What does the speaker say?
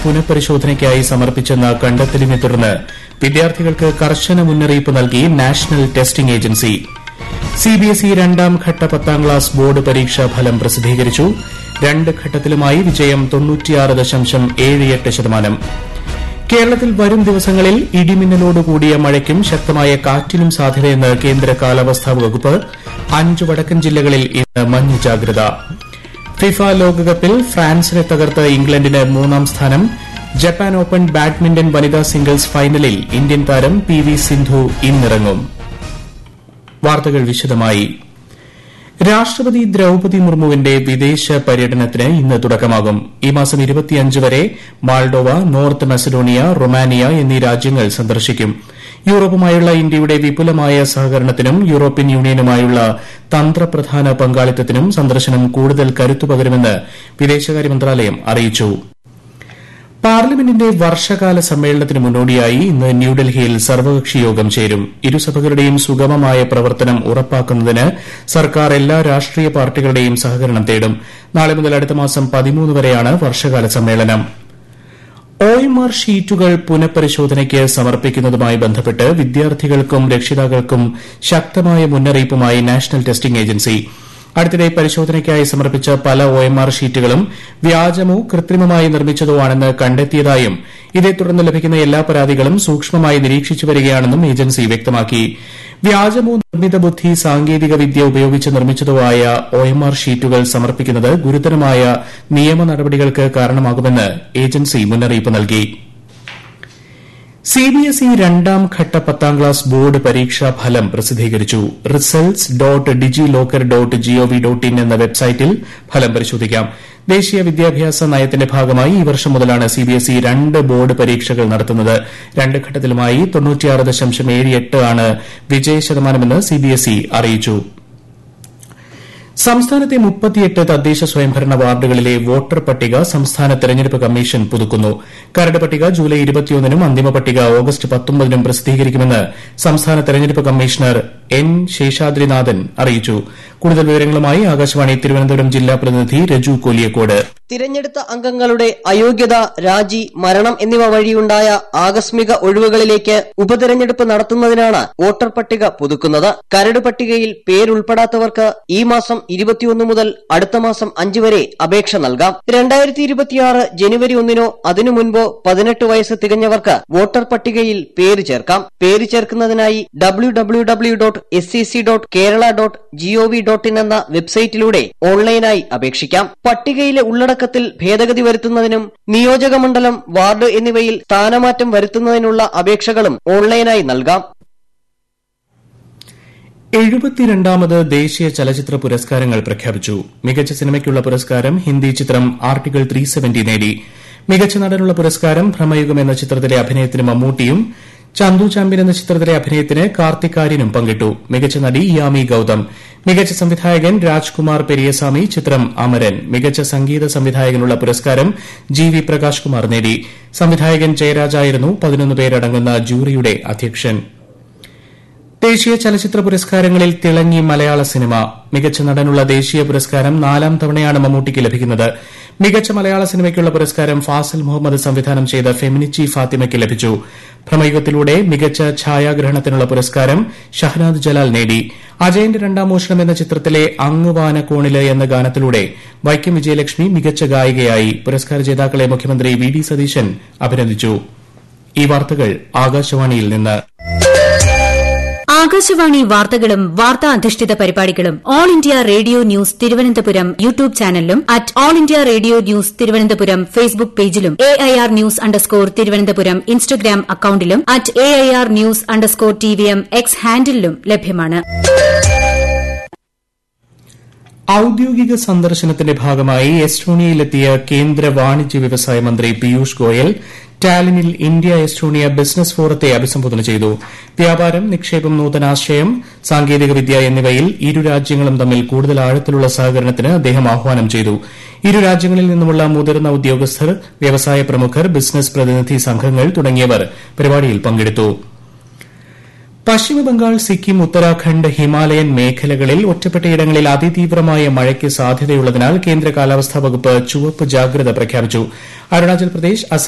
പുനഃപരിശോധനയ്ക്കായി സമർപ്പിച്ചെന്ന കണ്ടെത്തലിനെ തുടർന്ന് വിദ്യാർത്ഥികൾക്ക് കർശന മുന്നറിയിപ്പ് നൽകി നാഷണൽ ടെസ്റ്റിംഗ് ഏജൻസി സിബിഎസ്ഇ രണ്ടാം ഘട്ട പത്താം ക്ലാസ് ബോർഡ് പരീക്ഷാ ഫലം പ്രസിദ്ധീകരിച്ചു രണ്ട് ഘട്ടത്തിലുമായി വിജയം ശതമാനം കേരളത്തിൽ വരും ദിവസങ്ങളിൽ ഇടിമിന്നലോടുകൂടിയ മഴയ്ക്കും ശക്തമായ കാറ്റിനും സാധ്യതയെന്ന് കേന്ദ്ര കാലാവസ്ഥാ വകുപ്പ് അഞ്ച് വടക്കൻ ജില്ലകളിൽ ഇന്ന് മഞ്ഞ ജാഗ്രത ഫിഫ ലോകകപ്പിൽ ഫ്രാൻസിനെ തകർത്ത് ഇംഗ്ലണ്ടിന് മൂന്നാം സ്ഥാനം ജപ്പാൻ ഓപ്പൺ ബാഡ്മിന്റൺ വനിതാ സിംഗിൾസ് ഫൈനലിൽ ഇന്ത്യൻ താരം പി വി സിന്ധു ഇന്നിറങ്ങും വാർത്തകൾ വിശദമായി രാഷ്ട്രപതി ദ്രൌപതി മുർമുവിന്റെ വിദേശ പര്യടനത്തിന് ഇന്ന് തുടക്കമാകും ഈ മാസം വരെ മാൾഡോവ നോർത്ത് മെസഡോണിയ റൊമാനിയ എന്നീ രാജ്യങ്ങൾ സന്ദർശിക്കും യൂറോപ്പുമായുള്ള ഇന്ത്യയുടെ വിപുലമായ സഹകരണത്തിനും യൂറോപ്യൻ യൂണിയനുമായുള്ള തന്ത്രപ്രധാന പങ്കാളിത്തത്തിനും സന്ദർശനം കൂടുതൽ കരുത്തു പകരുമെന്ന് വിദേശകാര്യ മന്ത്രാലയം അറിയിച്ചു പാർലമെന്റിന്റെ വർഷകാല സമ്മേളനത്തിന് മുന്നോടിയായി ഇന്ന് ന്യൂഡൽഹിയിൽ സർവകക്ഷി യോഗം ചേരും ഇരുസഭകളുടെയും സുഗമമായ പ്രവർത്തനം ഉറപ്പാക്കുന്നതിന് സർക്കാർ എല്ലാ രാഷ്ട്രീയ പാർട്ടികളുടെയും സഹകരണം തേടും നാളെ മുതൽ അടുത്ത മാസം പതിമൂന്ന് വരെയാണ് വർഷകാല സമ്മേളനം ഒഎംആർ ഷീറ്റുകൾ പുനഃപരിശോധനയ്ക്ക് സമർപ്പിക്കുന്നതുമായി ബന്ധപ്പെട്ട് വിദ്യാർത്ഥികൾക്കും രക്ഷിതാക്കൾക്കും ശക്തമായ മുന്നറിയിപ്പുമായി നാഷണൽ ടെസ്റ്റിംഗ് ഏജൻസി അടുത്തിടെ പരിശോധനയ്ക്കായി സമർപ്പിച്ച പല ഒഎംആർ ഷീറ്റുകളും വ്യാജമോ കൃത്രിമമായി നിർമ്മിച്ചതോ ആണെന്ന് കണ്ടെത്തിയതായും ഇതേ തുടർന്ന് ലഭിക്കുന്ന എല്ലാ പരാതികളും സൂക്ഷ്മമായി നിരീക്ഷിച്ചു വരികയാണെന്നും ഏജൻസി വ്യക്തമാക്കി വ്യാജമോ നിർമ്മിത ബുദ്ധി സാങ്കേതിക വിദ്യ ഉപയോഗിച്ച് നിർമ്മിച്ചതോ ആയ ഒഎംആർ ഷീറ്റുകൾ സമർപ്പിക്കുന്നത് ഗുരുതരമായ നിയമ നടപടികൾക്ക് കാരണമാകുമെന്ന് ഏജൻസി മുന്നറിയിപ്പ് നൽകി സിബിഎസ്ഇ രണ്ടാം ഘട്ട പത്താം ക്ലാസ് ബോർഡ് പരീക്ഷാ ഫലം പ്രസിദ്ധീകരിച്ചു results dot DigiLocker dot G O V dot in എന്ന വെബ്സൈറ്റിൽ ഫലം പരിശോധിക്കാം ദേശീയ വിദ്യാഭ്യാസ നയത്തിന്റെ ഭാഗമായി ഈ വർഷം മുതലാണ് സിബിഎസ്ഇ രണ്ട് ബോർഡ് പരീക്ഷകൾ നടത്തുന്നത് രണ്ട് ഘട്ടത്തിലുമായി ആണ് വിജയശതമാനമെന്ന് സിബിഎസ്ഇ അറിയിച്ചു സംസ്ഥാനത്തെ മുപ്പത്തിയെട്ട് തദ്ദേശ സ്വയംഭരണ വാർഡുകളിലെ വോട്ടർ പട്ടിക സംസ്ഥാന തെരഞ്ഞെടുപ്പ് കമ്മീഷൻ പുതുക്കുന്നു കരട് പട്ടിക ജൂലൈ ഇരുപത്തിയൊന്നിനും അന്തിമ പട്ടിക ഓഗസ്റ്റ് പത്തൊമ്പതിനും പ്രസിദ്ധീകരിക്കുമെന്ന് സംസ്ഥാന തെരഞ്ഞെടുപ്പ് കമ്മീഷണർ എൻ ശേഷാദ്രിനാഥൻ അറിയിച്ചു കൂടുതൽ വിവരങ്ങളുമായി ആകാശവാണി തിരുവനന്തപുരം ജില്ലാ പ്രതിനിധി രജു കോലിയക്കോട് തിരഞ്ഞെടുത്ത അംഗങ്ങളുടെ അയോഗ്യത രാജി മരണം എന്നിവ വഴിയുണ്ടായ ആകസ്മിക ഒഴിവുകളിലേക്ക് ഉപതെരഞ്ഞെടുപ്പ് നടത്തുന്നതിനാണ് വോട്ടർ പട്ടിക പുതുക്കുന്നത് കരട് പട്ടികയിൽ പേരുൾപ്പെടാത്തവർക്ക് ഈ മാസം ഇരുപത്തിയൊന്ന് മുതൽ അടുത്ത മാസം അഞ്ച് വരെ അപേക്ഷ നൽകാം രണ്ടായിരത്തി ഇരുപത്തിയാറ് ജനുവരി ഒന്നിനോ അതിനു മുൻപോ പതിനെട്ട് വയസ്സ് തികഞ്ഞവർക്ക് വോട്ടർ പട്ടികയിൽ പേര് ചേർക്കാം പേര് ചേർക്കുന്നതിനായി W W W dot S C C dot Kerala dot G O V dot in എന്ന വെബ്സൈറ്റിലൂടെ ഓൺലൈനായി അപേക്ഷിക്കാം പട്ടികയിലെ ഉള്ളടക്കത്തിൽ ഭേദഗതി വരുത്തുന്നതിനും നിയോജക മണ്ഡലം വാർഡ് എന്നിവയിൽ സ്ഥാനമാറ്റം വരുത്തുന്നതിനുള്ള അപേക്ഷകളും ഓൺലൈനായി നൽകാം എഴുപത്തിരണ്ടാമത് ദേശീയ ചലച്ചിത്ര പുരസ്കാരങ്ങൾ പ്രഖ്യാപിച്ചു മികച്ച സിനിമയ്ക്കുള്ള പുരസ്കാരം ഹിന്ദി ചിത്രം ആർട്ടിക്കിൾ ത്രീ സെവന്റി നേടി മികച്ച നടനുള്ള പുരസ്കാരം ഭ്രമയുഗം എന്ന ചിത്രത്തിലെ അഭിനയത്തിന് മമ്മൂട്ടിയും ചന്തു ചാമ്പ്യൻ എന്ന ചിത്രത്തിലെ അഭിനയത്തിന് കാർത്തികാര്യനും പങ്കിട്ടു മികച്ച നടി യാമി ഗൌതം മികച്ച സംവിധായകൻ രാജ്കുമാർ പെരിയസ്വാമി ചിത്രം അമരൻ മികച്ച സംഗീത സംവിധായകനുള്ള പുരസ്കാരം ജി വി പ്രകാശ് കുമാർ നേടി സംവിധായകൻ ജയരാജായിരുന്നു പതിനൊന്ന് പേരടങ്ങുന്ന ജൂറിയുടെ അധ്യക്ഷൻ ദേശീയ ചലച്ചിത്ര പുരസ്കാരങ്ങളിൽ തിളങ്ങി മലയാള സിനിമ മികച്ച നടനുള്ള ദേശീയ പുരസ്കാരം നാലാം തവണയാണ് മമ്മൂട്ടിക്ക് ലഭിക്കുന്നത് മികച്ച മലയാള സിനിമയ്ക്കുള്ള പുരസ്കാരം ഫാസിൽ മുഹമ്മദ് സംവിധാനം ചെയ്ത ഫെമിനിച്ചി ഫാത്തിമയ്ക്ക് ലഭിച്ചു ഭ്രമയുഗത്തിലൂടെ മികച്ച ഛായാഗ്രഹണത്തിനുള്ള പുരസ്കാരം ഷഹനാദ് ജലാൽ നേടി അജയന്റെ രണ്ടാം മോഷണം എന്ന ചിത്രത്തിലെ അങ്ങ് വാനക്കോണില് എന്ന ഗാനത്തിലൂടെ വൈക്കം വിജയലക്ഷ്മി മികച്ച ഗായികയായി പുരസ്കാര ജേതാക്കളെ മുഖ്യമന്ത്രി വി ഡി സതീശൻ അഭിനന്ദിച്ചു ഈ വാർത്തകൾ ആകാശവാണിയിൽ നിന്ന് ആകാശവാണി വാർത്തകളും വാർത്താ അധിഷ്ഠിത പരിപാടികളും All India Radio News Thiruvananthapuram YouTube ചാനലിലും at All India Radio News Thiruvananthapuram Facebook പേജിലും A I R news underscore Thiruvananthapuram Instagram അക്കൌണ്ടിലും at A I R news underscore T V M X ഹാൻഡിലും ലഭ്യമാണ് ഔദ്യോഗിക സന്ദർശനത്തിന്റെ ഭാഗമായി എസ്റ്റോണിയയിലെത്തിയ കേന്ദ്ര വാണിജ്യ വ്യവസായ മന്ത്രി പീയൂഷ് ഗോയൽ ടാലിനിൽ ഇന്ത്യ എസ്റ്റോണിയ ബിസിനസ് ഫോറത്തെ അഭിസംബോധന ചെയ്തു വ്യാപാരം നിക്ഷേപം നൂതനാശയം സാങ്കേതികവിദ്യ എന്നിവയിൽ ഇരു രാജ്യങ്ങളും തമ്മിൽ കൂടുതൽ ആഴത്തിലുള്ള സഹകരണത്തിന് അദ്ദേഹം ആഹ്വാനം ചെയ്തു ഇരു രാജ്യങ്ങളിൽ നിന്നുമുള്ള മുതിർന്ന ഉദ്യോഗസ്ഥർ വ്യവസായ പ്രമുഖർ ബിസിനസ് പ്രതിനിധി സംഘങ്ങൾ തുടങ്ങിയവർ പരിപാടിയിൽ പങ്കെടുത്തു പശ്ചിമബംഗാൾ സിക്കിം ഉത്തരാഖണ്ഡ് ഹിമാലയൻ മേഖലകളിൽ ഒറ്റപ്പെട്ടയിടങ്ങളിൽ അതിതീവ്രമായ മഴയ്ക്ക് സാധ്യതയുള്ളതിനാൽ കേന്ദ്ര കാലാവസ്ഥാ വകുപ്പ് ചുവപ്പ് ജാഗ്രത പ്രഖ്യാപിച്ചു അരുണാചൽ പ്രദേശ് അസം